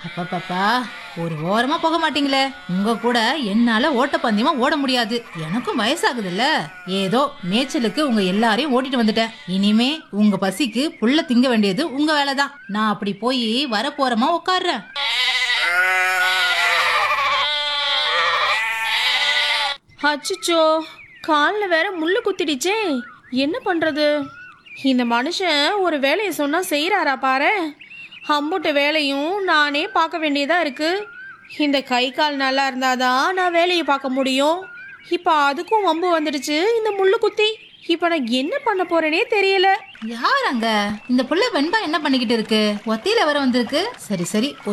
அப்பப்பப்பா ஒரு ஓரமா போக மாட்டீங்களே உங்க கூட என்னால ஓட்டப்பந்தயமா ஓட முடியாது எனக்கும் வயசாகுதுல்ல ஏதோ மேய்ச்சலுக்கு உங்க எல்லாரையும் ஓட்டிட்டு வந்துட்டேன் இனிமே உங்க பசிக்கு புல்ல திங்க வேண்டியது உங்க வேலைதான் நான் அப்படி போய் வரப்போறமா உட்கார்றேன் அச்சுச்சோ காலில் வேற முள்ளு குத்திடுச்சே என்ன பண்ணுறது இந்த மனுஷன் ஒரு வேலையை சொன்னால் செய்கிறாரா பாரு அம்புட்டு வேலையும் நானே பார்க்க வேண்டியதாக இருக்குது இந்த கை கால் நல்லா இருந்தாதான் நான் வேலையை பார்க்க முடியும் இப்போ அதுக்கும் வம்பு வந்துடுச்சு இந்த முள்ளு குத்தி இப்போ நான் என்ன பண்ண போறேனே தெரியல யார் அங்க இந்த புள்ள வெண்பா என்ன பண்ணிக்கிட்டு இருக்கு ஒத்தையில வர வந்திருக்கு சரி சரி